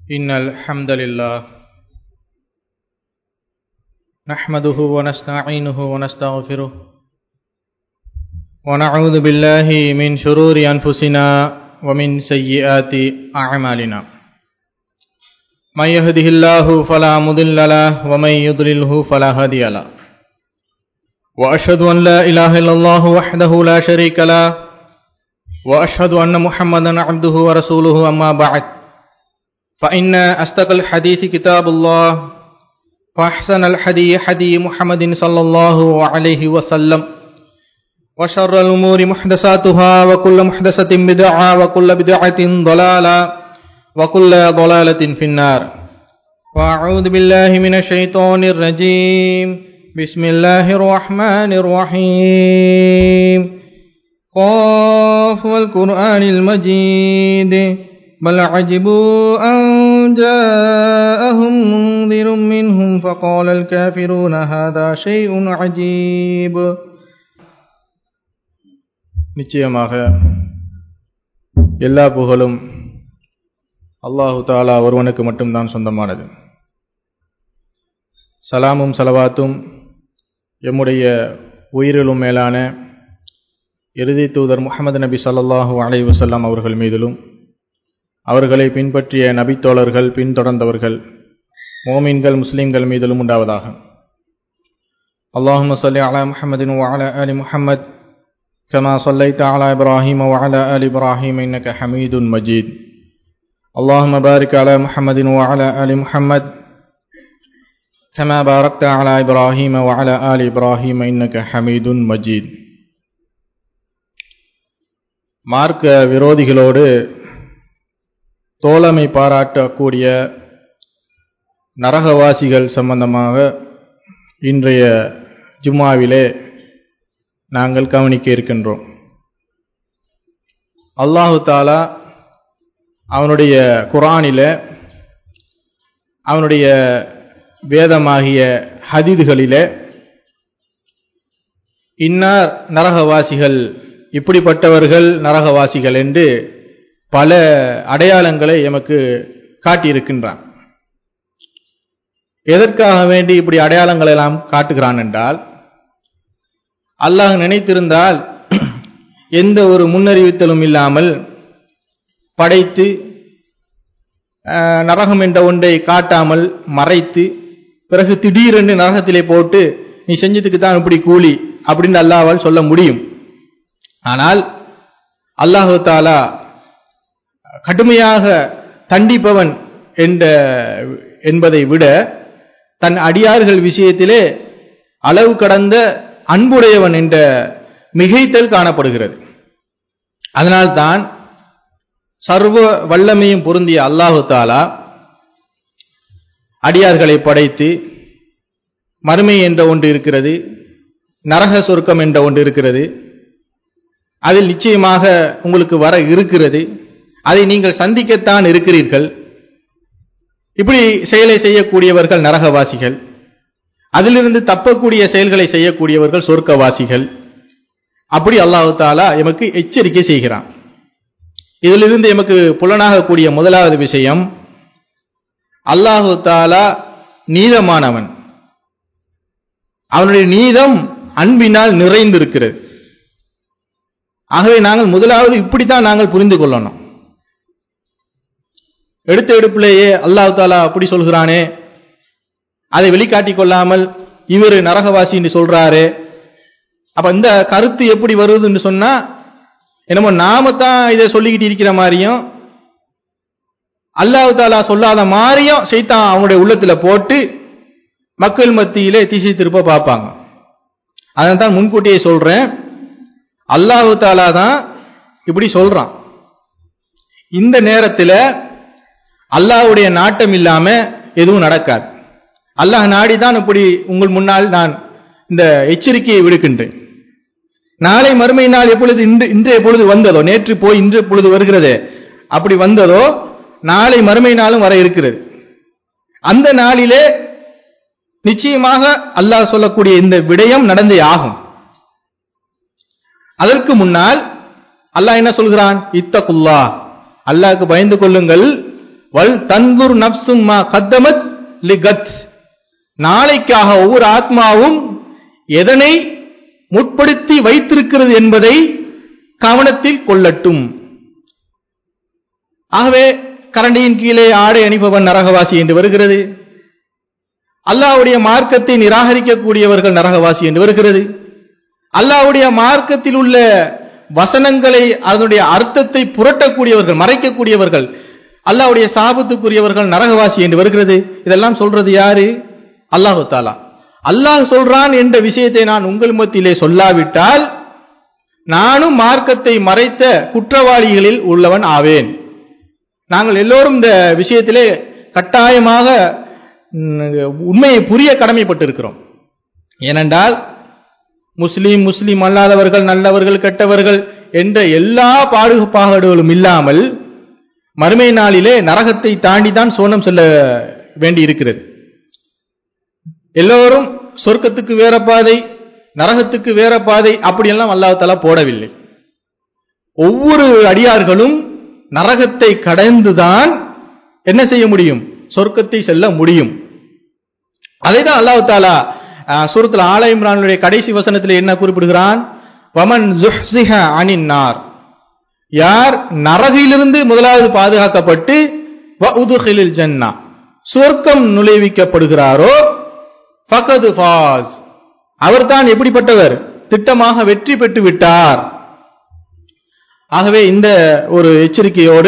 إن الحمد لله نحمده ونستعينه ونستغفره ونعوذ بالله من شرور أنفسنا ومن سيئات أعمالنا من يهده الله فلا مضل له ومن يضلله فلا هادي له وأشهد أن لا إله إلا الله وحده لا شريك له وأشهد أن محمدا عبده ورسوله أما بعد فإن أصدق الحديث كتاب الله وأحسن الحدي حدي محمد صلى الله عليه وسلم وشر الأمور محدثاتها وكل محدثة بدعة وكل بدعة ضلالة وكل ضلالة في النار وأعوذ بالله من الشيطان الرجيم بسم الله الرحمن الرحيم قاف والقرآن المجيد بل عجبوا أن جاءهم منذر منهم فقال الكافرون هذا شيء عجيب நிச்சயமாக எல்லா புகழும் அல்லாஹு தாலா ஒருவனுக்கு மட்டும்தான் சொந்தமானது சலாமும் சலவாத்தும் எம்முடைய உயிரிலும் மேலான இறுதி தூதர் முகமது நபி சல்லாஹூ அலை வசல்லாம் அவர்கள் மீதிலும் அவர்களை பின்பற்றிய நபித்தோழர்கள் பின்தொடர்ந்தவர்கள் மோமின்கள் முஸ்லிம்கள் மீதிலும் உண்டாவதாக அல்லாஹும் சொல்லி அலா முஹம்மதின் வால அலி முஹம்மத் كما صليت على إبراهيم وعلى آل إبراهيم إنك حميد مجيد اللهم بارك على محمد وعلى آل محمد كما باركت على إبراهيم وعلى آل إبراهيم إنك حميد مجيد மார்க்க விரோதிகளோடு தோழமை பாராட்டக்கூடிய நரகவாசிகள் சம்பந்தமாக இன்றைய ஜும்மாவிலே நாங்கள் கவனிக்க இருக்கின்றோம் அல்லாஹு தாலா அவனுடைய குரானில அவனுடைய வேதமாகிய ஹதீதுகளிலே இன்னார் நரகவாசிகள் இப்படிப்பட்டவர்கள் நரகவாசிகள் என்று பல அடையாளங்களை எமக்கு காட்டியிருக்கின்றான் எதற்காக வேண்டி இப்படி அடையாளங்களை எல்லாம் காட்டுகிறான் என்றால் அல்லாஹ் நினைத்திருந்தால் எந்த ஒரு முன்னறிவித்தலும் இல்லாமல் படைத்து நரகம் என்ற ஒன்றை காட்டாமல் மறைத்து பிறகு திடீரென்று நரகத்திலே போட்டு நீ செஞ்சதுக்கு தான் இப்படி கூலி அப்படின்னு அல்லாவால் சொல்ல முடியும் ஆனால் அல்லாஹு தாலா கடுமையாக தண்டிப்பவன் என்ற என்பதை விட தன் அடியார்கள் விஷயத்திலே அளவு கடந்த அன்புடையவன் என்ற மிகைத்தல் காணப்படுகிறது அதனால்தான் சர்வ வல்லமையும் பொருந்திய அல்லாஹு தாலா அடியார்களை படைத்து மறுமை என்ற ஒன்று இருக்கிறது நரக சொர்க்கம் என்ற ஒன்று இருக்கிறது அதில் நிச்சயமாக உங்களுக்கு வர இருக்கிறது அதை நீங்கள் சந்திக்கத்தான் இருக்கிறீர்கள் இப்படி செயலை செய்யக்கூடியவர்கள் நரகவாசிகள் அதிலிருந்து தப்பக்கூடிய செயல்களை செய்யக்கூடியவர்கள் சொர்க்கவாசிகள் அப்படி அல்லாஹு தாலா எமக்கு எச்சரிக்கை செய்கிறான் இதிலிருந்து எமக்கு புலனாகக்கூடிய முதலாவது விஷயம் அல்லாஹு தாலா நீதமானவன் அவனுடைய நீதம் அன்பினால் நிறைந்திருக்கிறது ஆகவே நாங்கள் முதலாவது இப்படித்தான் நாங்கள் புரிந்து கொள்ளணும் எடுத்த எடுப்பிலேயே அல்லாஹு தாலா அப்படி சொல்கிறானே அதை வெளிக்காட்டிக் கொள்ளாமல் இவர் நரகவாசி என்று சொல்றாரு அப்ப இந்த கருத்து எப்படி வருதுன்னு சொன்னா என்னமோ நாம தான் இதை சொல்லிக்கிட்டு இருக்கிற மாதிரியும் அல்லாஹு தாலா சொல்லாத மாதிரியும் செய்தான் அவனுடைய உள்ளத்துல போட்டு மக்கள் மத்தியிலே திசை திருப்ப பார்ப்பாங்க அதனால தான் முன்கூட்டியே சொல்றேன் அல்லாஹு தாலா தான் இப்படி சொல்றான் இந்த நேரத்தில் அல்லாஹுடைய நாட்டம் இல்லாம எதுவும் நடக்காது அல்லாஹ் நாடிதான் இப்படி உங்கள் முன்னால் நான் இந்த எச்சரிக்கையை விடுக்கின்றேன் நாளை மறுமை நாள் எப்பொழுது இன்று இன்றைய பொழுது வந்ததோ நேற்று போய் இன்றைய பொழுது வருகிறதே அப்படி வந்ததோ நாளை மறுமை நாளும் வர இருக்கிறது அந்த நாளிலே நிச்சயமாக அல்லாஹ் சொல்லக்கூடிய இந்த விடயம் நடந்தே ஆகும் அதற்கு முன்னால் அல்லாஹ் என்ன சொல்கிறான் இத்தகுல்லா அல்லாஹ்க்கு பயந்து கொள்ளுங்கள் வல் தந்துர் நப்சும் மா கத்தமத் லிகத் நாளைக்காக ஒவ்வொரு ஆத்மாவும் எதனை முற்படுத்தி வைத்திருக்கிறது என்பதை கவனத்தில் கொள்ளட்டும் ஆகவே கரண்டியின் கீழே ஆடை அணிபவன் நரகவாசி என்று வருகிறது அல்லாஹ்வுடைய மார்க்கத்தை நிராகரிக்கக்கூடியவர்கள் நரகவாசி என்று வருகிறது அல்லாஹ்வுடைய மார்க்கத்தில் உள்ள வசனங்களை அதனுடைய அர்த்தத்தை புரட்டக்கூடியவர்கள் மறைக்கக்கூடியவர்கள் அல்லாஹ்வுடைய சாபத்துக்குரியவர்கள் நரகவாசி என்று வருகிறது இதெல்லாம் சொல்றது யாரு அல்லாஹு தாலா அல்லாஹ் சொல்றான் என்ற விஷயத்தை நான் உங்கள் மத்தியிலே சொல்லாவிட்டால் நானும் மார்க்கத்தை மறைத்த குற்றவாளிகளில் உள்ளவன் ஆவேன் நாங்கள் எல்லோரும் இந்த விஷயத்திலே கட்டாயமாக ம், உண்மையை புரிய கடமைப்பட்டிருக்கிறோம் ஏனென்றால் முஸ்லீம் முஸ்லீம் அல்லாதவர்கள் நல்லவர்கள் கெட்டவர்கள் என்ற எல்லா பாகுபாடுகளும் இல்லாமல் மறுமை நாளிலே நரகத்தை தாண்டி தான் சோனம் செல்ல வேண்டி இருக்கிறது எல்லோரும் சொர்க்கத்துக்கு வேற பாதை நரகத்துக்கு வேற பாதை அப்படியெல்லாம் அல்லாஹ் போடவில்லை ஒவ்வொரு அடியார்களும் நரகத்தை கடந்துதான் என்ன செய்ய முடியும் சொர்க்கத்தை செல்ல முடியும் அதை தான் அல்லாஹ் தாலா சூரத்தில் ஆல இம்ரானுடைய கடைசி வசனத்தில் என்ன குறிப்பிடுகிறான் வமன் ஜுஹ்சிஹ அனின் நார் யார் நரகிலிருந்து முதலாவது பாதுகாக்கப்பட்டு வ உதுகிலில் ஜன்னா சொர்க்கம் நுழைவிக்கப்படுகிறாரோ ஃபகது ஃபாஸ் அவர்தான் எப்படிப்பட்டவர் திட்டமாக வெற்றி பெற்று விட்டார் ஆகவே இந்த ஒரு எச்சரிக்கையோடு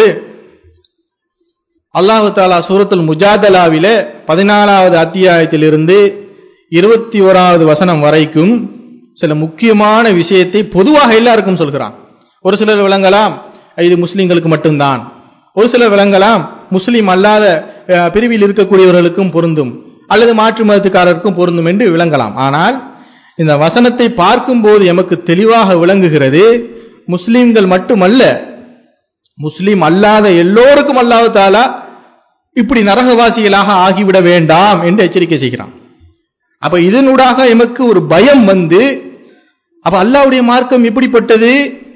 அல்லாஹு தாலா சூரத்துல் முஜாதலாவிலே பதினாலாவது அத்தியாயத்திலிருந்து இருபத்தி ஓராவது வசனம் வரைக்கும் சில முக்கியமான விஷயத்தை பொதுவாக எல்லாருக்கும் சொல்கிறான் ஒரு சிலர் விளங்கலாம் இது முஸ்லிம்களுக்கு மட்டும்தான் ஒரு சிலர் விளங்கலாம் முஸ்லிம் அல்லாத அஹ், பிரிவில் இருக்கக்கூடியவர்களுக்கும் பொருந்தும் அல்லது மாற்று மதத்துக்காரருக்கும் பொருந்தும் என்று விளங்கலாம் ஆனால் இந்த வசனத்தை பார்க்கும்போது எமக்கு தெளிவாக விளங்குகிறது முஸ்லிம்கள் மட்டுமல்ல முஸ்லிம் அல்லாத எல்லோருக்கும் அல்லாஹ் தாலா இப்படி நரகவாசிகளாக ஆகிவிட வேண்டாம் என்று எச்சரிக்கை செய்கிறான் அப்ப இதனூடாக எமக்கு ஒரு பயம் வந்து அப்ப அல்லாஹ்வுடைய மார்க்கம் எப்படிப்பட்டது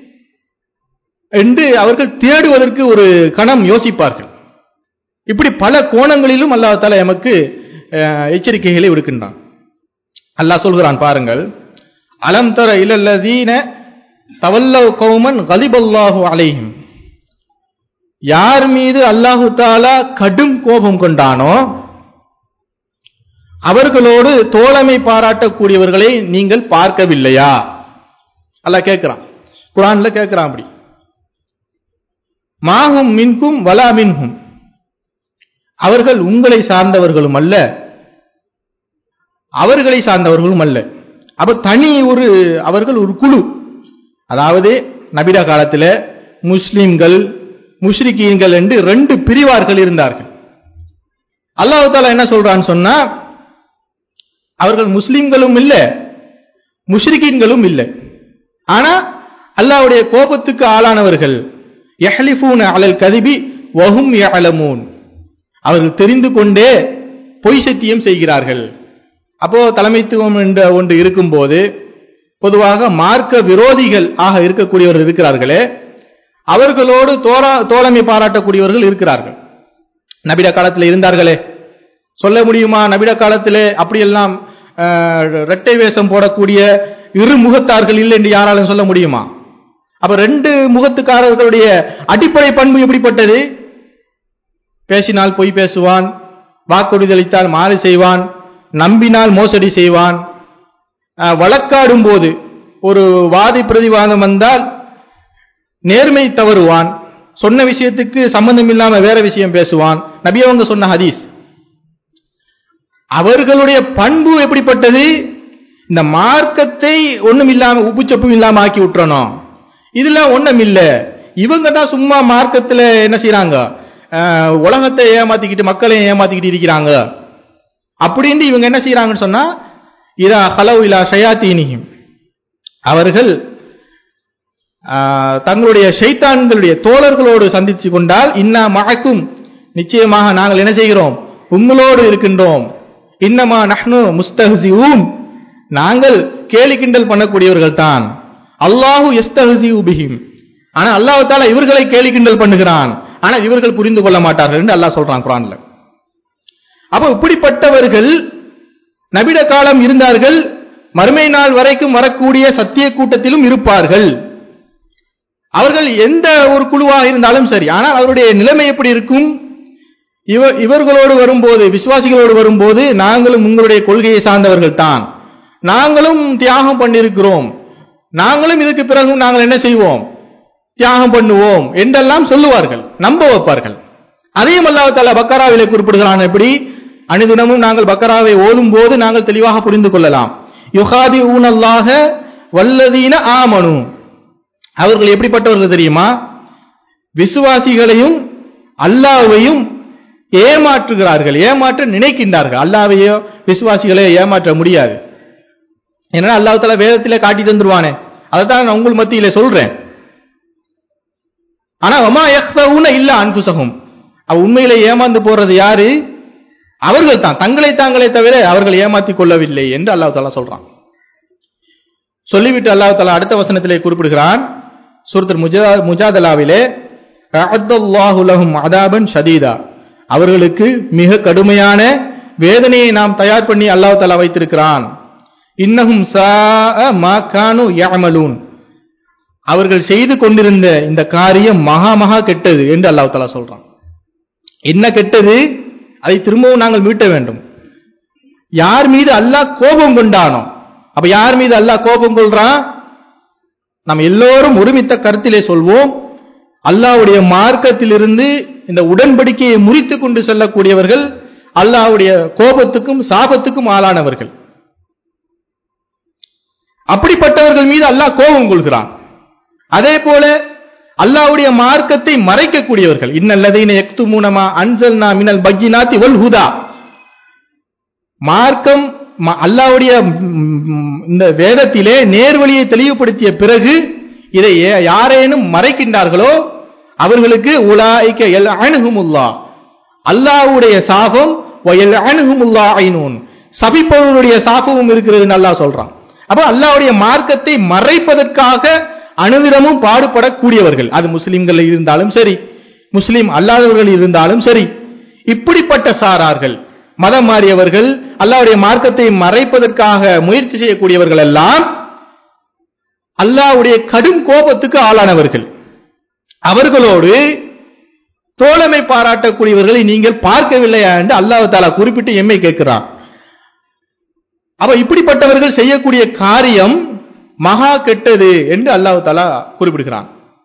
என்று அவர்கள் தேடுவதற்கு ஒரு கணம் யோசிப்பார்கள் இப்படி பல கோணங்களிலும் அல்லாஹ் தாலா எமக்கு அஹ், எச்சரிக்கைகளை விடுக்கின்றான் அல்லாஹ் சொல்கிறான் பாருங்கள் அலம் தர இலல்லதீன தவல்லவ் கௌமன் கலிபல்லாஹு அலைஹிம் யார் மீது அல்லாஹு தாலா கடும் கோபம் கொண்டானோ அவர்களோடு தோழமை பாராட்டக்கூடியவர்களை நீங்கள் பார்க்கவில்லையா அல்லாஹ் கேட்கிறான் குரான்ல கேட்கிறான் அப்படி மாஹும் மின்கும் வலா மின்ஹும் அவர்கள் உங்களை சார்ந்தவர்களும் அல்ல அவர்களை சார்ந்தவர்களும் அல்ல அப்ப தனி ஒரு அவர்கள் ஒரு குழு அதாவது நபிட காலத்தில் முஸ்லிம்கள் முஷ்ரிகீன்கள் என்று ரெண்டு பிரிவார்கள் இருந்தார்கள் அல்லாஹ் தாலா என்ன சொல்றான்னு சொன்னா அவர்கள் முஸ்லிம்களும் இல்ல முஷ்ரிகீன்களும் இல்லை ஆனா அல்லாஹ்வுடைய கோபத்துக்கு ஆளானவர்கள் யஹ்லிஃபூன அலல் கதிபி வஹும் யஅலமூன் அவர்கள் தெரிந்து கொண்டே பொய் சத்தியம் செய்கிறார்கள் அப்போ தலைமைத்துவம் என்ற ஒன்று இருக்கும்போது பொதுவாக மார்க்க விரோதிகள் ஆக இருக்கக்கூடியவர்கள் இருக்கிறார்களே அவர்களோடு தோரா தோழமை பாராட்டக்கூடியவர்கள் இருக்கிறார்கள் நபிட காலத்தில் இருந்தார்களே சொல்ல முடியுமா நபிட காலத்திலே அப்படியெல்லாம் அஹ், இரட்டை வேஷம் போடக்கூடிய இரு முகத்தார்கள் இல்லை என்று யாராலும் சொல்ல முடியுமா அப்ப ரெண்டு முகத்துக்காரர்களுடைய அடிப்படை பண்பு எப்படிப்பட்டது பேசினால் பொய் பேசுவான் வாக்குறுதியளித்தால் மாறு செய்வான் நம்பினால் மோசடி செய்வான் அஹ், வழக்காடும் போது ஒரு வாதி பிரதிவாதம் வந்தால் நேர்மை தவறுவான் சொன்ன விஷயத்துக்கு சம்பந்தம் இல்லாம வேற விஷயம் பேசுவான் நபி அவங்க சொன்ன ஹதீஸ் அவர்களுடைய பண்பு எப்படிப்பட்டது இந்த மார்க்கத்தை ஒண்ணும் இல்லாம உப்புச்சப்பும் இல்லாம ஆக்கி விட்டுறணும் இதுல ஒண்ணும் இல்ல இவங்க தான் சும்மா மார்க்கத்துல என்ன செய்யறாங்க அஹ், உலகத்தை ஏமாத்திக்கிட்டு மக்களை ஏமாத்திக்கிட்டு இருக்கிறாங்க அப்படின்னு இவங்க என்ன செய்யறாங்கன்னு சொன்னா இதா ஹலவு இலா ஷயாத்தீனியும் அவர்கள் ஆஹ், தங்களுடைய ஷைத்தான்களுடைய தோழர்களோடு சந்திச்சு கொண்டால் இன்னா மகக்கும் நிச்சயமாக நாங்கள் என்ன செய்கிறோம் உங்களோடு இருக்கின்றோம் இன்னமா நஹ்னு முஸ்தஹ்சிஊன் நாங்கள் கேலி கிண்டல் பண்ணக்கூடியவர்கள் தான் அல்லாஹு எஸ்தஹ்சிஉ பிஹிம் ஆனா அல்லாஹ் தாலா இவர்களை கேலி கிண்டல் பண்ணுகிறான் ஆனால் இவர்கள் புரிந்து கொள்ள மாட்டார்கள் என்று அல்லாஹ் சொல்றான் குரான்ல அப்ப இப்படிப்பட்டவர்கள் நபிட காலம் இருந்தார்கள் மறுமை நாள் வரைக்கும் வரக்கூடிய சத்திய கூட்டத்திலும் இருப்பார்கள் அவர்கள் எந்த ஒரு குழுவாக இருந்தாலும் சரி ஆனால் அவருடைய நிலைமை எப்படி இருக்கும் இவ இவர்களோடு வரும்போது விசுவாசிகளோடு வரும்போது நாங்களும் உங்களுடைய கொள்கையை சார்ந்தவர்கள் தான் நாங்களும் தியாகம் பண்ணியிருக்கிறோம் நாங்களும் இதுக்கு பிறகும் நாங்கள் என்ன செய்வோம் தியாகம் பண்ணுவோம் என்றெல்லாம் சொல்லுவார்கள் நம்ப வைப்பார்கள் அதையும் அல்லாஹால பக்கராவிலே குறிப்பிடுகிறான் எப்படி அனுதினமும் நாங்கள் பக்கராவை ஓதும் போது நாங்கள் தெளிவாக புரிந்து கொள்ளலாம் யுகாதி ஊனல்லாக வல்லதீன ஆமனு அவர்கள் எப்படிப்பட்டவர்கள் தெரியுமா விசுவாசிகளையும் அல்லாவையும் ஏமாற்றுகிறார்கள் ஏமாற்ற நினைக்கின்றார்கள் அல்லாவையோ விசுவாசிகளையோ ஏமாற்ற முடியாது ஏன்னா அல்லாஹால வேதத்திலே காட்டி தந்துருவானே அதைத்தான் நான் உங்கள் மத்தியில சொல்றேன் ஆனா வமா யக்ஸவுன இல்ல அன்புசகும் அவ உண்மையில ஏமாந்து போறது யாரு அவர்கள் தான் தங்களை தாங்களே தவிர அவர்கள் ஏமாத்திக் கொள்ளவில்லை என்று அல்லாஹ் தாலா சொல்றான் சொல்லிவிட்டு அல்லாஹ் தாலா அடுத்த வசனத்திலே குறிப்பிடுகிறான் சூரத்தில் முஜா முஜாதலாவிலே அஅத்தல்லாஹு லஹும் அதாபன் ஷதீதா அவர்களுக்கு மிக கடுமையான வேதனையை நாம் தயார் பண்ணி அல்லாஹ் தாலா வைத்திருக்கிறான் இன்னஹும் சாஅ மா கானு யஅமலூன் அவர்கள் செய்து கொண்டிருந்த இந்த காரியம் மகா மகா கெட்டது என்று அல்லாஹ் தாலா சொல்றான் என்ன கெட்டது அதை திரும்பவும் நாங்கள் மீட்ட வேண்டும் யார் மீது அல்லாஹ் கோபம் கொண்டானோ அப்ப யார் மீது அல்லாஹ் கோபம் கொள்றான் நாம் எல்லோரும் ஒருமித்த கருத்திலே சொல்வோம் அல்லாஹ்வுடைய மார்க்கத்திலிருந்து இந்த உடன்படிக்கையை முறித்து கொண்டு செல்லக்கூடியவர்கள் அல்லாஹ்வுடைய கோபத்துக்கும் சாபத்துக்கும் ஆளானவர்கள் அப்படிப்பட்டவர்கள் மீது அல்லாஹ் கோபம் கொள்கிறான் அதே போல அல்லாஹ்வுடைய மார்க்கத்தை மறைக்கக்கூடியவர்கள் இன்னல்லதீன யக்துமூனமா அன்சல்னா மினல் பஜ்ஜினாத்தி வல் ஹுதா மார்க்கம் ம- அல்லாஹ்வுடைய ம், இந்த வேதத்திலே நேர்வழியை தெளிவுபடுத்திய பிறகு இதை ஏ- யாரேனும் மறைக்கின்றார்களோ அவர்களுக்கு உலாய்க்க எல் அணுகுமுல்லா அல்லாஹ்வுடைய சாபம் வயல் அணுகுமுல்லா ஐனூன் சபிப்பவனுடைய சாபமும் இருக்கிறதுன்னு அல்லாஹ் சொல்றான் அப்ப அல்லாஹ்வுடைய மார்க்கத்தை மறைப்பதற்காக அனுதினமும் பாடுபடக்கூடியவர்கள் அது முஸ்லிம்கள் இருந்தாலும் சரி முஸ்லிம் அல்லாதவர்கள் இருந்தாலும் சரி இப்படிப்பட்ட சாரார்கள் மதம் மாறியவர்கள் அல்லாஹ்வுடைய மார்க்கத்தை மறைப்பதற்காக முயற்சி செய்யக்கூடியவர்கள் எல்லாம் அல்லாஹ்வுடைய கடும் கோபத்துக்கு ஆளானவர்கள் அவர்களோடு தோழமை பாராட்டக்கூடியவர்களை நீங்கள் பார்க்கவில்லையா என்று அல்லாஹ் தாலா குறிப்பிட்டு எம்மை கேட்கிறான் அப்ப இப்படிப்பட்டவர்கள் செய்யக்கூடிய காரியம் மகா கெட்டது என்று அல்லாஹ் தாலா குறிப்பிடுகிறான்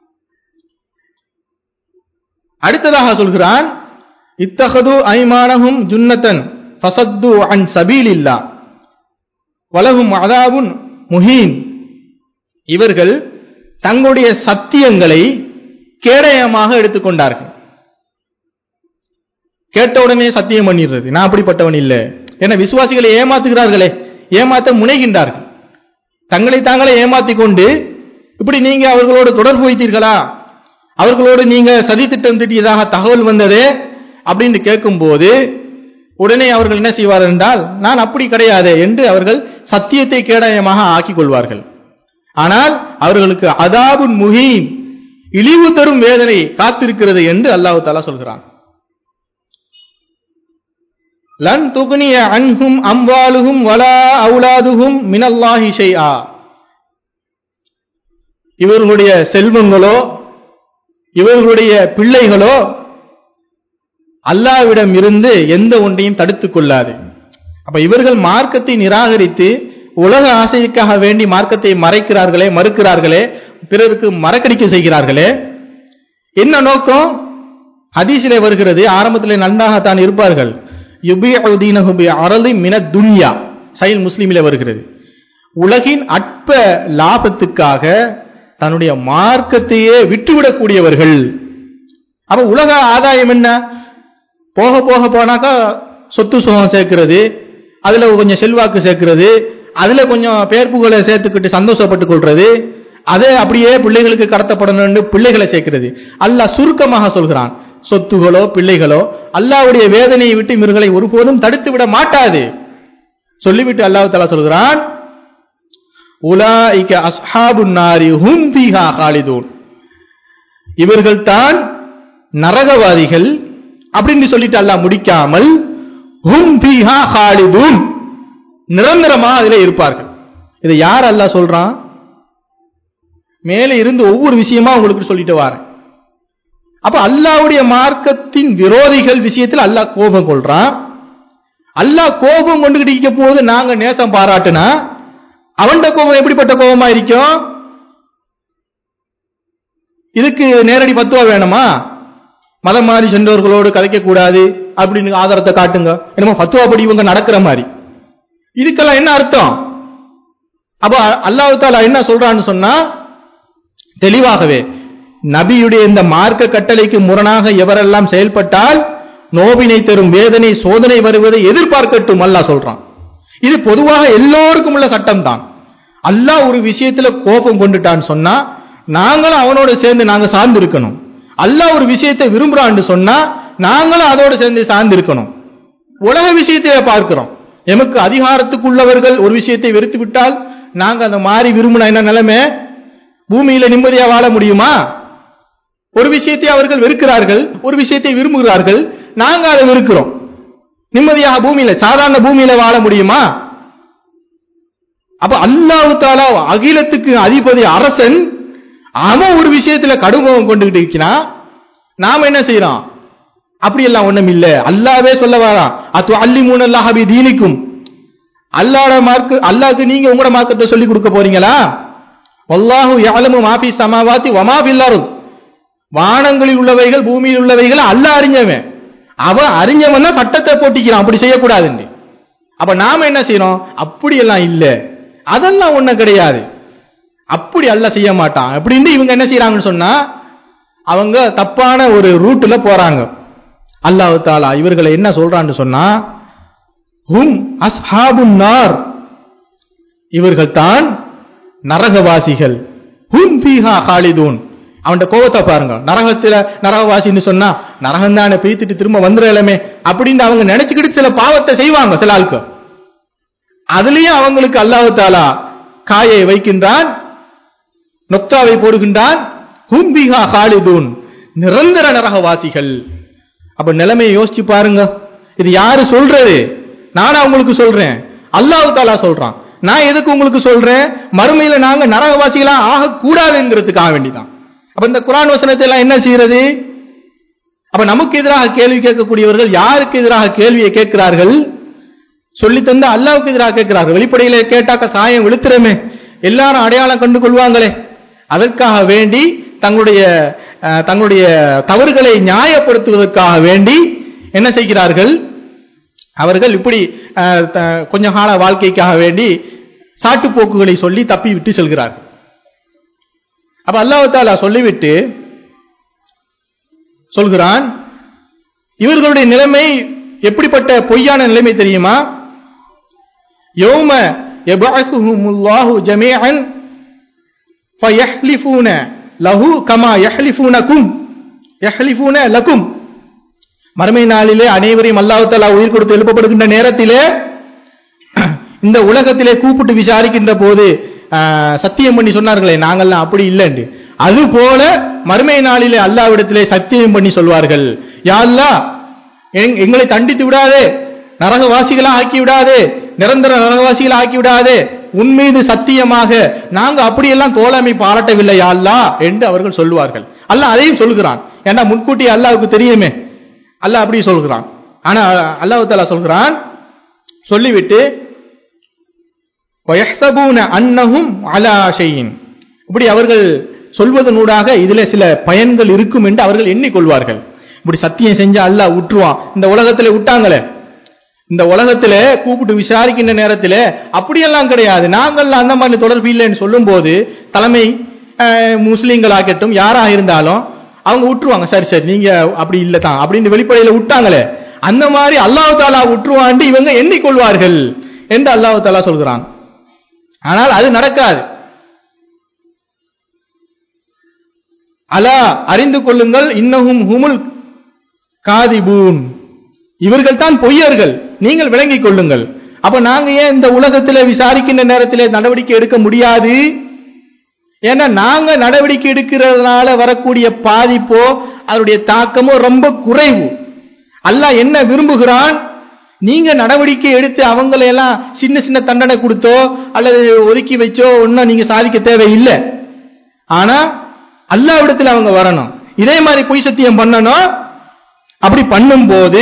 அடுத்ததாக சொல்கிறான் இத்தகது ஐமானஹும் ஜுன்னத்தன் ஃபசத்து அன் சபீலில்லா வலகும் அதாபுன் முஹீன் இவர்கள் தங்களுடைய சத்தியங்களை கேடயமாக எடுத்துக்கொண்டார்கள் கேட்ட உடனே சத்தியம் பண்ணிடுறது நான் அப்படிப்பட்டவன் இல்லை என விசுவாசிகளை ஏமாத்துகிறார்களே ஏமாத்த முனைகின்றார்கள் தங்களை தாங்களே ஏமாத்திக் கொண்டு இப்படி நீங்க அவர்களோடு தொடர்பு வைத்தீர்களா அவர்களோடு நீங்க சதி திட்டம் திட்டியதாக தகவல் வந்ததே அப்படின்னு கேட்கும்போது உடனே அவர்கள் என்ன செய்வார்கள் என்றால் நான் அப்படி கிடையாது என்று அவர்கள் சத்தியத்தை கேடயமாக ஆக்கிக் கொள்வார்கள் ஆனால் அவர்களுக்கு அதாபுன் முஹீன் இழிவு தரும் வேதனை காத்திருக்கிறது என்று அல்லாஹ் தாலா சொல்கிறான் லன் துக்னிய அன்ஹும் அம்வாலுஹும் வலா அவுலாதுஹும் மினல்லாஹி ஷைஆ இவர்களுடைய செல்வங்களோ இவர்களுடைய பிள்ளைகளோ அல்லாவிடம் இருந்து எந்த ஒன்றையும் தடுத்துக் கொள்ளாது அப்ப இவர்கள் மார்க்கத்தை நிராகரித்து உலக ஆசைக்காக வேண்டி மார்க்கத்தை மறைக்கிறார்களே மறுக்கிறார்களே பிறருக்கு மறக்கடிக்க செய்கிறார்களே என்ன நோக்கம் ஹதீஸிலே வருகிறது ஆரம்பத்திலே நன்றாகத்தான் இருப்பார்கள் யுபிஉதீனஹு பி அரளி மின துன்யா சைல் முஸ்லிமிலே வருகிறது உலகின் அற்ப லாபத்துக்காக தன்னுடைய மார்க்கத்தையே விட்டுவிடக்கூடியவர்கள் அப்ப உலக ஆதாயம் என்ன போக போக போனாக்கா சொத்து சுகம் சேர்க்கிறது அதுல கொஞ்சம் செல்வாக்கு சேர்க்கிறது அதுல கொஞ்சம் பேர் புகழை சேர்த்துக்கிட்டு சந்தோஷப்பட்டுக் கொள்றது அதே அப்படியே பிள்ளைகளுக்கு கடத்தப்படணும்னு பிள்ளைகளை சேர்க்கிறது அல்லாஹ் சுருக்கமாக சொல்கிறான் சொத்துகளோ பிள்ளைகளோ அல்லாஹ்வுடைய வேதனையை விட்டு இவர்களை ஒருபோதும் தடுத்து விட மாட்டாது சொல்லிவிட்டு அல்லாஹ் தஆலா சொல்கிறான் உலாயிக அஸ்ஹாபுன் நாரி ஹும் ஃபீஹா காலிதூன் இவர்கள் தான் நரகவாதிகள் அப்படின்னு சொல்லிட்டு அல்லாஹ் முடிக்காமல் ஹும் ஃபீஹா ஹாலிதூன் நிரந்தரமா அதிலே இருப்பார்கள் இதை யார் அல்லாஹ் சொல்றான் மேலே இருந்து ஒவ்வொரு விஷயமா உங்களுக்கு சொல்லிட்டு வரேன் அப்ப அல்லாஹ்வுடைய மார்க்கத்தின் விரோதிகள் விஷயத்தில் அல்லாஹ் கோபம் கொள்றான் அல்லாஹ் கோபம் கொண்டுகிட்டு இருக்க போது நாங்க நேசம் பாராட்டுனா அவன்ட கோபம் எப்படிப்பட்ட கோபமா இருக்கும் இதுக்கு நேரடி பத்துவா வேணுமா மதம் மாறி சென்றவர்களோடு கதைக்க கூடாது அப்படின்னு ஆதாரத்தை காட்டுங்க என்னமோ பத்துவா படி இவங்க நடக்கிற மாதிரி இதுக்கெல்லாம் என்ன அர்த்தம் அப்ப அல்லாஹ் தாலா என்ன சொல்றான்னு சொன்னா தெளிவாகவே நபியுடைய இந்த மார்க்க கட்டளைக்கு முரணாக எவரெல்லாம் செயல்பட்டால் நோவினை தரும் வேதனை சோதனை வருவதை எதிர்பார்க்கட்டும் அல்லாஹ் சொல்றான் இது பொதுவாக எல்லோருக்கும் உள்ள சட்டம் தான் அல்லாஹ் ஒரு விஷயத்துல கோபம் கொண்டுட்டான்னு சொன்னா நாங்களும் அவனோட சேர்ந்து நாங்க சார்ந்து இருக்கணும் அல்லாஹ் ஒரு விஷயத்தை விரும்புறான்னு சொன்னா நாங்களும் அதோட சேர்ந்து சார்ந்து இருக்கணும் உலக விஷயத்தை பார்க்கிறோம் எமக்கு அதிகாரத்துக்குள்ளவர்கள் ஒரு விஷயத்தை வெறுத்து விட்டால் நாங்க அந்த மாறி விரும்பின என்ன நிலைமை பூமியில நிம்மதியா வாழ முடியுமா ஒரு விஷயத்தை அவர்கள் வெறுக்கிறார்கள் ஒரு விஷயத்தை விரும்புகிறார்கள் நாங்க அதை வெறுக்கிறோம் நிம்மதியாக பூமியில சாதாரண பூமியில வாழ முடியுமா அப்ப அல்லாஹு தாலா அகிலத்துக்கு அதிபதி அரசன் அவன் ஒரு விஷயத்துல கடுங்கோபம் கொண்டுகிட்டு இருக்கிறான் நாம என்ன செய்யறோம் அப்படியெல்லாம் ஒண்ணும் இல்ல அல்லாவே சொல்ல வாரான் அத்து அல்லி மூணல்லாஹபி தீனிக்கும் அல்லாட மார்க்கு அல்லாஹ்க்கு நீங்க உங்களோட மார்க்கத்தை சொல்லி கொடுக்க போறீங்களா வல்லாஹு யஅலமு மாஃபி சமாவாத்தி வமா ஃபில் அர்த் வானங்களில் உள்ளவைகள் பூமியில் உள்ளவைகள் அல்லாஹ் அறிஞ்சவன் அவன் அறிஞ்சவன் தான் சட்டத்தை போட்டிக்கிறான் அப்படி செய்யக்கூடாதுன்னு அப்ப நாம என்ன செய்யறோம் அப்படி எல்லாம் இல்ல அதெல்லாம் ஒண்ணும் கிடையாது அப்படி அல்ல செய்ய மாட்டான் அப்படின்னு இவங்க என்ன செய்யறாங்கன்னு சொன்னா அவங்க தப்பான ஒரு ரூட்ல போறாங்க அல்லாஹ் தாலா இவர்களை என்ன சொல்றான்னு சொன்னா ஹும் அஸ்ஹாபுன் நார் இவர்கள் தான் நரகவாசிகள் ஹும் ஃபீஹா காலிதூன் அவன்ட கோபத்தை பாருங்க நரகத்துல நரகவாசின்னு சொன்னா நரகம் தானே பீத்துட்டு திரும்ப வந்துடலாமே அப்படின்னு அவங்க நினைச்சுக்கிட்டு சில பாவத்தை செய்வாங்க சில ஆளுக்கு அதுலயும் அவங்களுக்கு அல்லாஹ் தாலா காயை வைக்கின்றான் நொக்தாவை போடுகின்றான் ஹும் ஃபீஹா காலிதூன் நிரந்தர நரகவாசிகள் அப்ப நிலைமையை யோசிச்சு பாருங்க இது யாரு சொல்றது நானா உங்களுக்கு சொல்றேன் அல்லாஹ் தாலா சொல்றான் நான் எதுக்கு உங்களுக்கு சொல்றேன் மறுமையில நாங்க நரகவாசிகளா ஆக கூடாதுங்கிறதுக்காக வேண்டிதான் அப்ப இந்த குரான் வசனத்தை எல்லாம் என்ன செய்யறது அப்ப நமக்கு எதிராக கேள்வி கேட்கக்கூடியவர்கள் யாருக்கு எதிராக கேள்வியை கேட்கிறார்கள் சொல்லி தந்த அல்லாவுக்கு எதிராக கேட்கிறார்கள் வெளிப்படையில கேட்டாக்க சாயம் விழுத்துறமே எல்லாரும் அடையாளம் கண்டு கொள்வாங்களே அதற்காக வேண்டி தங்களுடைய அஹ், தங்களுடைய தவறுகளை நியாயப்படுத்துவதற்காக வேண்டி என்ன செய்கிறார்கள் அவர்கள் இப்படி அஹ், த- கொஞ்ச கால வாழ்க்கைக்காக வேண்டி சாட்டுப்போக்குகளை சொல்லி தப்பி விட்டு செல்கிறார்கள் அப்ப அல்லாஹ் தாலா சொல்லிவிட்டு சொல்கிறான் இவர்களுடைய நிலைமை எப்படிப்பட்ட பொய்யான நிலைமை தெரியுமா யௌம யபஅசுஹுமுல்லாஹு ஜமீஅன் ஃபயஹ்லிஃபூன லஹு கமா யஹ்லிஃபூனகும் யஹ்லிஃபூன லகும் மறுமை நாளிலே அனைவரையும் அல்லாஹ் தஆலா உயிர் கொடுத்து எழுப்பப்படுகின்ற நேரத்திலே இந்த உலகத்திலே கூப்பிட்டு விசாரிக்கின்ற போது ஆஹ், சத்தியம் பண்ணி சொன்னார்களே நாங்கெல்லாம் அப்படி இல்லைன்னு அது போல மறுமை நாளிலே அல்லாவிடத்திலே சத்தியம் பண்ணி சொல்வார்கள் யா அல்லாஹ் எங்- எங்களை தண்டித்து விடாதே நரகவாசிகளா ஆக்கி விடாதே நிரந்தர நரகவாசிகளா ஆக்கி விடாதே உன் மீது சத்தியமாக நாங்க அப்படியெல்லாம் தோழமை பாராட்டவில்லை யா அல்லாஹ் என்று அவர்கள் சொல்லுவார்கள் அல்லாஹ் அதையும் சொல்கிறான் ஏன்னா முன்கூட்டி அல்லாஹ்வுக்கு தெரியுமே அல்லாஹ் அப்படி சொல்கிறான் ஆனா அல்லாஹ் தஆலா சொல்கிறான் சொல்லிவிட்டு வயஹ்சபூன அன்னஹும் அலா ஷைஇன் இப்படி அவர்கள் சொல்வதனூடாக இதுல சில பயன்கள் இருக்கும் என்று அவர்கள் எண்ணிக்கொள்வார்கள் இப்படி சத்தியம் செஞ்சா அல்லாஹ் விட்டுருவான் இந்த உலகத்துல விட்டாங்களே இந்த உலகத்துல கூப்பிட்டு விசாரிக்கின்ற நேரத்துல அப்படியெல்லாம் கிடையாது நாங்கள்லாம் அந்த மாதிரி தொடர்பு இல்லைன்னு சொல்லும்போது தலைமை அஹ், முஸ்லீம்களாகட்டும் யாராக இருந்தாலும் அவங்க விட்டுருவாங்க சரி சரி நீங்க அப்படி இல்ல தான் அப்படின்னு வெளிப்படையில விட்டாங்களே அந்த மாதிரி அல்லாஹ் தாலா விட்டுருவான்ட்டு இவங்க எண்ணிக்கொள்வார்கள் என்று அல்லாஹ் தாலா சொல்கிறான் ஆனால் அது நடக்காது அலா அறிந்து கொள்ளுங்கள் இன்னஹும் ஹுமுல் காதிபூன் இவர்கள் தான் பொய்யர்கள் நீங்கள் விளங்கிக் கொள்ளுங்கள் அப்ப நாங்க ஏன் இந்த உலகத்திலே விசாரிக்கின்ற நேரத்திலே நடவடிக்கை எடுக்க முடியாது ஏன்னா நாங்க நடவடிக்கை எடுக்கிறதுனால வரக்கூடிய பாதிப்போ அதனுடைய தாக்கமோ ரொம்ப குறைவு அல்லாஹ் என்ன விரும்புகிறான் நீங்க நடவடிக்கை எடுத்து அவங்களை எல்லாம் சின்ன சின்ன தண்டனை கொடுத்தோ அல்லது ஒதுக்கி வச்சோ ஒன்னும் நீங்க சாதிக்க தேவையில்லை ஆனா அல்லாவிடத்தில் அவங்க வரணும் இதே மாதிரி பொய் சத்தியம் பண்ணணும் அப்படி பண்ணும்போது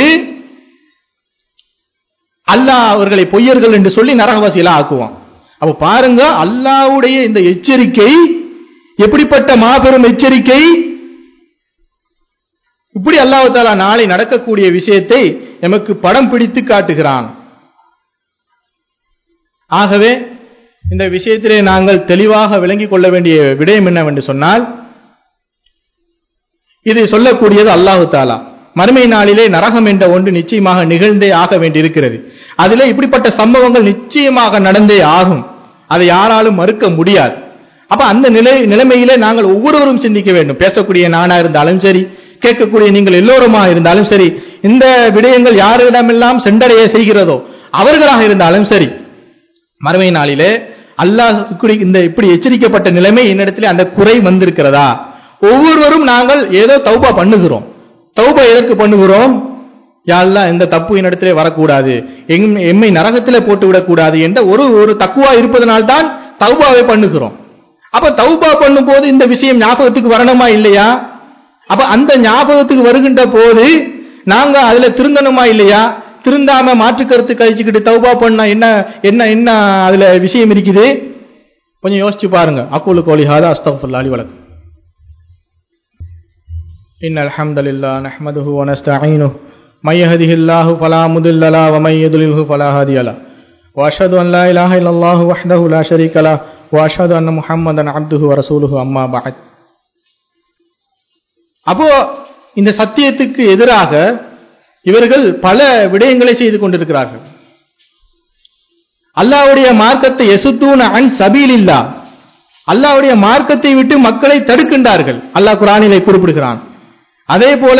அல்லாஹ் அவர்களை பொய்யர்கள் என்று சொல்லி நரகவாசியெல்லாம் ஆக்குவான் அப்ப பாருங்க அல்லாவுடைய இந்த எச்சரிக்கை எப்படிப்பட்ட மாபெரும் எச்சரிக்கை இப்படி அல்லாஹ் தாலா நாளை நடக்கக்கூடிய விஷயத்தை எமக்கு படம் பிடித்து காட்டுகிறான் ஆகவே இந்த விஷயத்திலே நாங்கள் தெளிவாக விளங்கிக் கொள்ள வேண்டிய விடயம் என்னவென்று சொன்னால் இது சொல்லக்கூடியது அல்லாஹு தாலா மறுமை நாளிலே நரகம் என்ற ஒன்று நிச்சயமாக நிகழ்ந்தே ஆக வேண்டியிருக்கிறது அதிலே இப்படிப்பட்ட சம்பவங்கள் நிச்சயமாக நடந்தே ஆகும் அதை யாராலும் மறுக்க முடியாது அப்ப அந்த நிலை நிலைமையிலே நாங்கள் ஒவ்வொருவரும் சிந்திக்க வேண்டும் பேசக்கூடிய நானா இருந்தாலும் சரி கேட்கக்கூடிய நீங்கள் எல்லோருமா இருந்தாலும் சரி இந்த விடயங்கள் யாரிடமெல்லாம் சென்றடைய செய்கிறதோ அவர்களாக இருந்தாலும் சரி மறுமை நாளிலே அல்லாஹ் இப்படி இந்த இப்படி எச்சரிக்கப்பட்ட நிலைமை என்னிடத்திலே அந்த குறை வந்திருக்கிறதா ஒவ்வொருவரும் நாங்கள் ஏதோ தௌபா பண்ணுகிறோம் தௌபா எதற்கு பண்ணுகிறோம் யாரெல்லாம் இந்த தப்பு என்னிடத்திலே வரக்கூடாது எம்- எம்மை நரகத்திலே போட்டு விடக்கூடாது என்ற ஒரு ஒரு தக்குவா இருப்பதனால்தான் தௌபாவை பண்ணுகிறோம் அப்ப தௌபா பண்ணும்போது இந்த விஷயம் ஞாபகத்துக்கு வரணுமா இல்லையா அப்ப அந்த ஞாபகத்துக்கு வருகின்ற போது நாங்க அதுல திருந்தணுமா இல்லையா திருந்தாம மாற்று கருத்து கழிச்சுக்கிட்டு தௌபா பண்ணா என்ன என்ன என்ன அதுல விஷயம் இருக்குது கொஞ்சம் யோசிச்சு பாருங்க அக்கூலு கோலி ஹாதா அஸ்தஃபுல்லா அலி வழக்கம் إن الحمد لله نحمده ونستعينه من يهده الله فلا مضل له ومن يضلله فلا هادي له وأشهد أن لا إله إلا الله وحده لا شريك له وأشهد أن محمدا عبده ورسوله أما بعد அப்போ இந்த சத்தியத்துக்கு எதிராக இவர்கள் பல விடயங்களை செய்து கொண்டிருக்கிறார்கள் அல்லாஹ்வுடைய மார்க்கத்தை எசுத்தூன அன் சபீலில்லா அல்லாஹ்வுடைய மார்க்கத்தை விட்டு மக்களை தடுக்கின்றார்கள் அல்லாஹ் குரானிலே குறிப்பிடுகிறான் அதே போல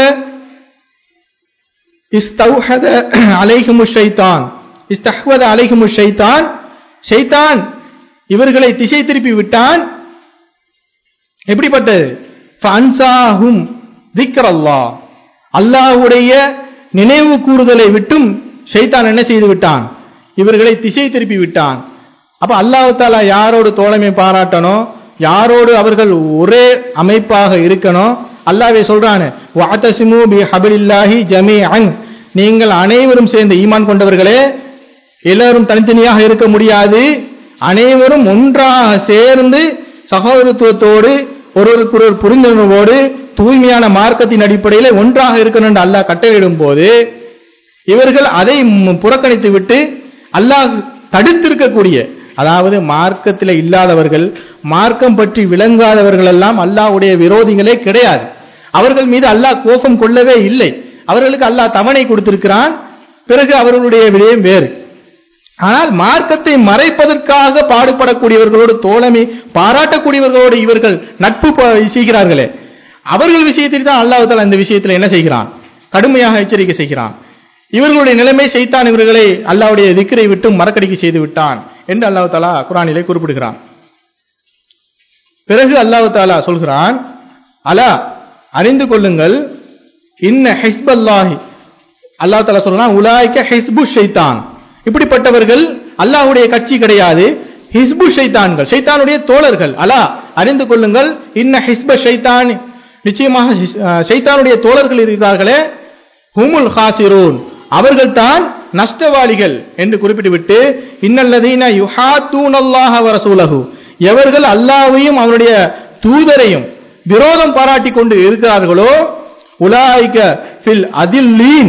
இஸ்தௌஹத அலைஹிமு ஷைத்தான் இஸ்தஹ்வத அலைஹிமு ஷைத்தான் ஷைத்தான் இவர்களை திசை திருப்பி விட்டான் எப்படிப்பட்டது ஃபஅன்சாஹும் திக்ரல்லாஹ் அல்லாஹ்வுடைய நினைவு கூறுதலை விட்டும் ஷைத்தான் என்ன செய்து விட்டான் இவர்களை திசை திருப்பி விட்டான் அப்ப அல்லாஹ் தாலா யாரோடு தோழமை பாராட்டணும் யாரோடு அவர்கள் ஒரே அமைப்பாக இருக்கணும் அல்லாஹ்வே சொல்றானே வஅதஸிமு பி ஹபிலில்லாஹி ஜமீஅன் நீங்கள் அனைவரும் சேர்ந்து ஈமான் கொண்டவர்களே எல்லாரும் தனித்தனியாக இருக்க முடியாது அனைவரும் ஒன்றாக சேர்ந்து சகோதரத்துவத்தோடு ஒருவருக்கொருவர் புரிந்துணர்வோடு தூய்மையான மார்க்கத்தின் அடிப்படையில் ஒன்றாக இருக்கணும் என்று அல்லாஹ் கட்டளையிடும் போது இவர்கள் அதை ம் புறக்கணித்து விட்டு அல்லாஹ் தடுத்திருக்கக்கூடிய அதாவது மார்க்கத்தில் இல்லாதவர்கள் மார்க்கம் பற்றி விளங்காதவர்கள் எல்லாம் அல்லாஹ்வுடைய விரோதிகளே கிடையாது அவர்கள் மீது அல்லாஹ் கோபம் கொள்ளவே இல்லை அவர்களுக்கு அல்லாஹ் தவணை கொடுத்திருக்கிறான் பிறகு அவர்களுடைய விடயம் வேறு ஆனால் மார்க்கத்தை மறைப்பதற்காக பாடுபடக்கூடியவர்களோடு தோழமை பாராட்டக்கூடியவர்களோடு இவர்கள் நட்பு ப- செய்கிறார்களே அவர்கள் விஷயத்தில் தான் அல்லாஹ் தஆலா இந்த விஷயத்தில் என்ன செய்கிறான் கடுமையாக எச்சரிக்கை செய்கிறான் இவர்களுடைய நிலைமை செய்தான் இவர்களை அல்லாஹ்வுடைய திக்கரை விட்டு மறக்கடிக்க செய்து விட்டான் என்று அல்லாஹ் தஆலா குர்ஆனிலே குறிப்பிடுகிறான் பிறகு அல்லாஹ் தஆலா சொல்கிறான் அலா அறிந்து கொள்ளுங்கள் இன்ன ஹிஸ்பல்லாஹி அல்லாஹ் தஆலா சொல்றான் உலாய்க்க ஹிஸ்பு ஷைத்தான் இப்படிப்பட்டவர்கள் அல்லாஹ்வுடைய கட்சி கிடையாது ஹிஸ்பு ஷைத்தான்கள் ஷைத்தானுடைய தோழர்கள் அலா அறிந்து கொள்ளுங்கள் இன்ன ஹிஸ்ப ஷைத்தான் நிச்சயமாக ஹிஸ்- அஹ், ஷைத்தானுடைய தோழர்கள் இருக்கிறார்களே ஹுமுல் ஹாசிரூன் அவர்கள் தான் நஷ்டவாளிகள் என்று குறிப்பிட்டுவிட்டு இன்னல்லதீன யுஹாத்தூனல்லாஹ வ ரசூலஹு எவர்கள் அல்லாஹ்வையும் அவனுடைய தூதரையும் விரோதம் பாராட்டி கொண்டு இருக்கிறார்களோ உலாய்க ஃபில் அதில்லீன்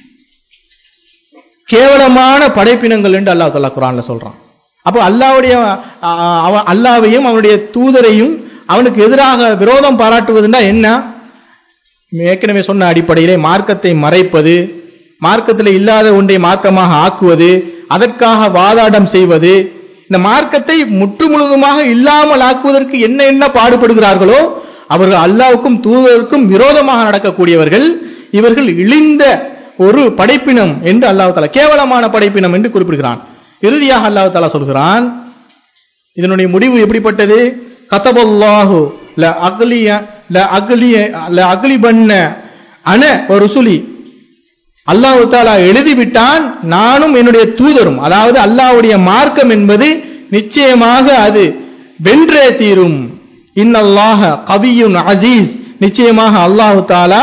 கேவலமான படைப்பினங்கள் என்று அல்லாஹ் தஆலா குர்ஆன்ல சொல்றான் அப்போ அல்லாஹ்வுடைய அ, அவ- அல்லாஹ்வையும் அவனுடைய தூதரையும் அவனுக்கு எதிராக விரோதம் பாராட்டுவதுன்னா என்ன ஏற்கனவே சொன்ன அடிப்படையிலே மார்க்கத்தை மறைப்பது மார்க்கத்தில் இல்லாத ஒன்றை மார்க்கமாக ஆக்குவது அதற்காக வாதாடம் செய்வது இந்த மார்க்கத்தை முற்று முழுதுமாக இல்லாமல் ஆக்குவதற்கு என்ன என்ன பாடுபடுகிறார்களோ அவர்கள் அல்லாவுக்கும் தூதருக்கும் விரோதமாக நடக்கக்கூடியவர்கள் இவர்கள் இழிந்த ஒரு படைப்பினம் என்று அல்லாஹ் தஆலா கேவலமான படைப்பினம் என்று குறிப்பிடுகிறான் இறுதியாக அல்லாஹ் தஆலா சொல்கிறான் இதனுடைய முடிவு எப்படிப்பட்டது கதபல்லாஹு ல அக்லிய ல அக்லி ல அக்லி பண்ண அன ஒரு ருசுலி அல்லாஹு தாலா எழுதிவிட்டான் நானும் என்னுடைய தூதரும் அதாவது அல்லாஹ்வுடைய மார்க்கம் என்பது நிச்சயமாக அது வென்றே தீரும் இன்னல்லாஹ கவியுன் அசீஸ் நிச்சயமாக அல்லாஹு தாலா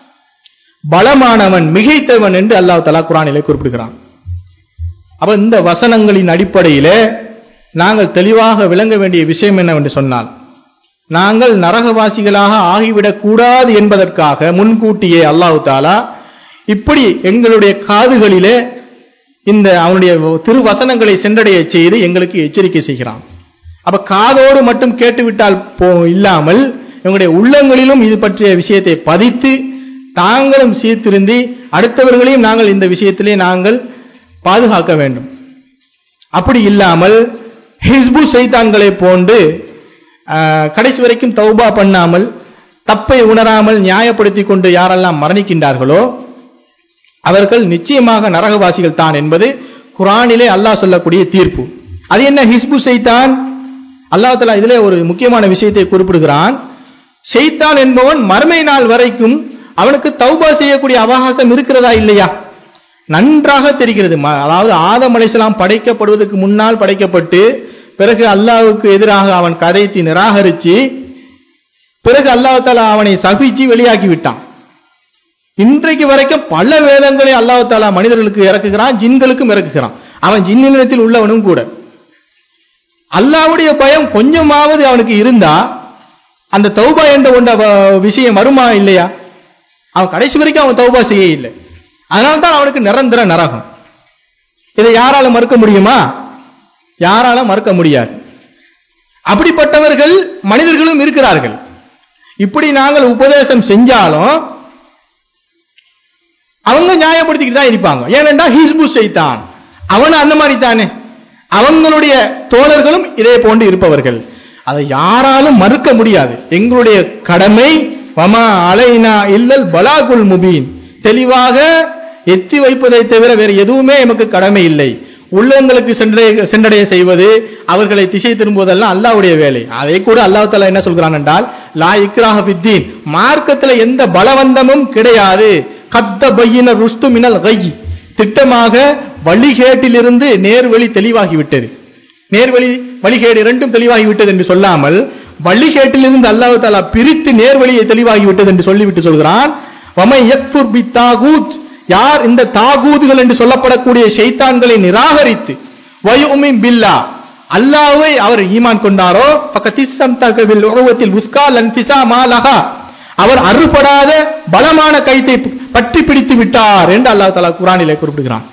பலமானவன் மிகைத்தவன் என்று அல்லாஹ் தாலா குரானிலே குறிப்பிடுகிறான் அப்ப இந்த வசனங்களின் அடிப்படையிலே நாங்கள் தெளிவாக விளங்க வேண்டிய விஷயம் என்னவென்று சொன்னால் நாங்கள் நரகவாசிகளாக ஆகிவிடக் கூடாது என்பதற்காக முன்கூட்டியே அல்லாஹு தாலா இப்படி எங்களுடைய காதுகளிலே இந்த அவனுடைய திருவசனங்களை சென்றடைய செய்து எங்களுக்கு எச்சரிக்கை செய்கிறான் அப்ப காதோடு மட்டும் கேட்டுவிட்டால் போ இல்லாமல் எங்களுடைய உள்ளங்களிலும் இது பற்றிய விஷயத்தை பதித்து தாங்களும் சீர்திருந்தி அடுத்தவர்களையும் நாங்கள் இந்த விஷயத்திலே நாங்கள் பாதுகாக்க வேண்டும் அப்படி இல்லாமல் ஹிஸ்பு சைத்தான்களை போன்று ஆஹ், கடைசி வரைக்கும் தௌபா பண்ணாமல் தப்பை உணராமல் நியாயப்படுத்திக் கொண்டு யாரெல்லாம் மரணிக்கின்றார்களோ அவர்கள் நிச்சயமாக நரகவாசிகள் தான் என்பது குரானிலே அல்லாஹ் சொல்லக்கூடிய தீர்ப்பு அது என்ன ஹிஸ்பு சைத்தான் அல்லாஹ் தஆலா இதிலே ஒரு முக்கியமான விஷயத்தை குறிப்பிடுகிறான் ஷைத்தான் என்பவன் மறுமை நாள் வரைக்கும் அவனுக்கு தௌபா செய்யக்கூடிய அவகாசம் இருக்கிறதா இல்லையா நன்றாக தெரிகிறது ம- அதாவது ஆதம் அலைஹிஸ்ஸலாம் படைக்கப்படுவதற்கு முன்னால் படைக்கப்பட்டு பிறகு அல்லாஹ்வுக்கு எதிராக அவன் கதைத்து நிராகரிச்சு பிறகு அல்லாஹ் தஆலா அவனை சபிச்சு வெளியாக்கி விட்டான் இன்றைக்கு வரைக்கும் பல வேதங்களை அல்லாஹ் தாலா மனிதர்களுக்கு இறக்குகிறான் ஜின்களுக்கும் இறக்குகிறான் அவன் ஜின்னினத்தில் உள்ளவனும் கூட அல்லாஹ்வுடைய பயம் கொஞ்சமாவது அவனுக்கு இருந்தா அந்த தௌபா என்ற ஒன்ற வ- விஷயம் வருமா இல்லையா அவன் கடைசி வரைக்கும் அவன் தௌபா செய்ய இல்லை அதனால தான் அவனுக்கு நிரந்தர நரகம் இதை யாரால மறுக்க முடியுமா யாரால மறுக்க முடியாது அப்படிப்பட்டவர்கள் மனிதர்களும் இருக்கிறார்கள் இப்படி நாங்கள் உபதேசம் செஞ்சாலும் அவங்க நியாயப்படுத்திக்கிட்டு தான் இருப்பாங்க ஏனென்றா ஹிஸ்பு செய்தான் அவன் அந்த மாதிரி தானே அவங்களுடைய தோழர்களும் இதே போன்று இருப்பவர்கள் அதை யாராலும் மறுக்க முடியாது எங்களுடைய கடமை வமா அலைனா இல்லல் பலாகுல் முபீன் தெளிவாக எத்தி வைப்பதை தவிர வேறு எதுவுமே எமக்கு கடமை இல்லை உள்ளங்களுக்கு சென்றடைய சென்றடைய செய்வது அவர்களை திசை திரும்புவதெல்லாம் அல்லாஹ்வுடைய வேலை அதை கூட அல்லாஹ் தஆலா என்ன சொல்கிறான் என்றால் லா இக்ராஹ ஃபித்தீன் மார்க்கத்துல எந்த பலவந்தமும் கிடையாது கத்த பையின ருஸ்து மினல் கையி திட்டமாக வழிகேட்டிலிருந்து நேர்வழி தெளிவாகி விட்டது நேர்வழி வழிகேடு இரண்டும் தெளிவாகி விட்டது என்று சொல்லாமல் வழிகேட்டிலிருந்து அல்லாஹ் தஆலா பிரித்து நேர்வழியை தெளிவாகி விட்டது என்று சொல்லிவிட்டு சொல்கிறான் வமை யக்ஃபுர் பித்தாகூத் யார் இந்த தாகூதுகள் என்று சொல்லப்படக்கூடிய ஷைத்தான்களை நிராகரித்து வயுமின் பில்லா அல்லாஹ்வை அவர் ஈமான் கொண்டாரோ பக்கத்திசம் தகவில் உருவத்தில் உஸ்கா லன்பிசா மாலஹா அவர் அறுபடாத பலமான கைத்தை பற்றி பிடித்து விட்டார் என்று அல்லாஹ் தஆலா குர்ஆனிலே குறிப்பிடுகிறான்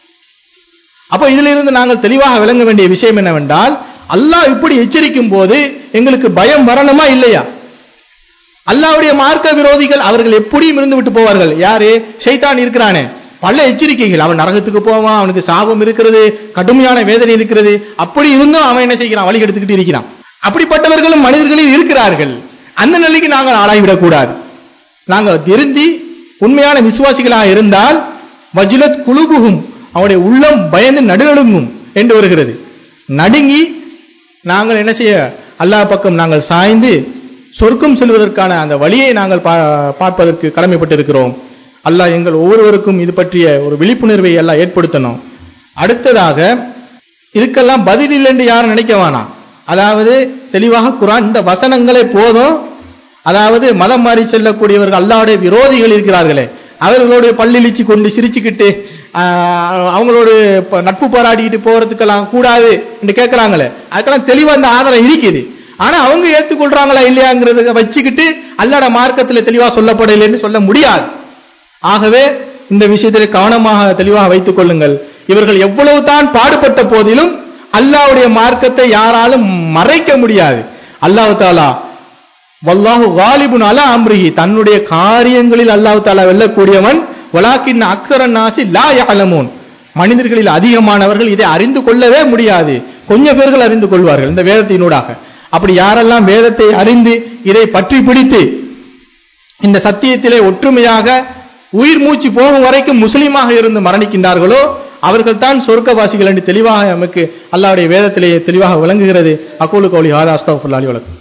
அப்போ இதிலிருந்து நாங்கள் தெளிவாக விளங்க வேண்டிய விஷயம் என்னவென்றால் அல்லாஹ் இப்படி எச்சரிக்கும் போது எங்களுக்கு பயம் வரணுமா இல்லையா அல்லாஹ்வுடைய மார்க்க விரோதிகள் அவர்கள் எப்படியும் இருந்து விட்டு போவார்கள் யாரு ஷைத்தான் இருக்கிறானே பல எச்சரிக்கைகள் அவன் நரகத்துக்கு போவான் அவனுக்கு சாபம் இருக்கிறது கடுமையான வேதனை இருக்கிறது அப்படி இருந்தும் அவன் என்ன செய்கிறான் வழி எடுத்துக்கிட்டு இருக்கிறான் அப்படிப்பட்டவர்களும் மனிதர்களில் இருக்கிறார்கள் அந்த நிலைக்கு நாங்கள் ஆளாய்விடக் கூடாது நாங்கள் திருந்தி உண்மையான விசுவாசிகளாக இருந்தால் வஜ்லத் குழுகுகும் அவனுடைய உள்ளம் பயந்து நடுநடுங்கும் என்று வருகிறது நடுங்கி நாங்கள் என்ன செய்ய அல்லாஹ் பக்கம் நாங்கள் சாய்ந்து சொர்க்கம் செல்வதற்கான அந்த வழியை நாங்கள் பா- பார்ப்பதற்கு கடமைப்பட்டிருக்கிறோம் அல்லாஹ் எங்கள் ஒவ்வொருவருக்கும் இது பற்றிய ஒரு விழிப்புணர்வை எல்லாம் ஏற்படுத்தணும் அடுத்ததாக இதுக்கெல்லாம் பதில் இல்லை என்று யாரும் நினைக்க வேணாம் அதாவது தெளிவாக குரான் இந்த வசனங்களே போதும் அதாவது மதம் மாறி செல்லக்கூடியவர்கள் அல்லாவுடைய விரோதிகள் இருக்கிறார்களே அவர்களோடு பல்லிழிச்சு கொண்டு சிரிச்சுக்கிட்டு ஆஹ், அவங்களோடு ப- நட்பு பாராட்டிக்கிட்டு போறதுக்கெல்லாம் கூடாது என்று கேட்கறாங்களே அதுக்கெல்லாம் தெளிவா அந்த ஆதாரம் இருக்குது ஆனா அவங்க ஏத்துக்கொள்றாங்களா இல்லையாங்கிறத வச்சுக்கிட்டு அல்லாட மார்க்கத்துல தெளிவா சொல்லப்படலைன்னு சொல்ல முடியாது ஆகவே இந்த விஷயத்திலே கவனமாக தெளிவாக வைத்துக் கொள்ளுங்கள் இவர்கள் எவ்வளவு தான் பாடுபட்ட போதிலும் அல்லாஹ்வுடைய மார்க்கத்தை யாராலும் மறைக்க முடியாது அல்லாஹ் தாலா வல்லாஹு காலிபுன் அலா அம்ரிஹி தன்னுடைய காரியங்களில் அல்லாஹ் தாலா வெல்லக்கூடியவன் வலாக்கின் அக்ஸரன் நாசி லா யஅலமூன் மனிதர்களில் அதிகமானவர்கள் இதை அறிந்து கொள்ளவே முடியாது கொஞ்சம் பேர்கள் அறிந்து கொள்வார்கள் இந்த வேதத்தினூடாக அப்படி யாரெல்லாம் வேதத்தை அறிந்து இதை பற்றி பிடித்து இந்த சத்தியத்திலே ஒற்றுமையாக உயிர் மூச்சு போகும் வரைக்கும் முஸ்லீமாக இருந்து மரணிக்கின்றார்களோ அவர்கள் தான் சொர்க்கவாசிகள் என்று தெளிவாக நமக்கு அல்லாஹ்வுடைய வேதத்திலேயே தெளிவாக விளங்குகிறது அக்கூலு கௌலி ஹாதா அஸ்தகுல்லாஹி வலக்கும்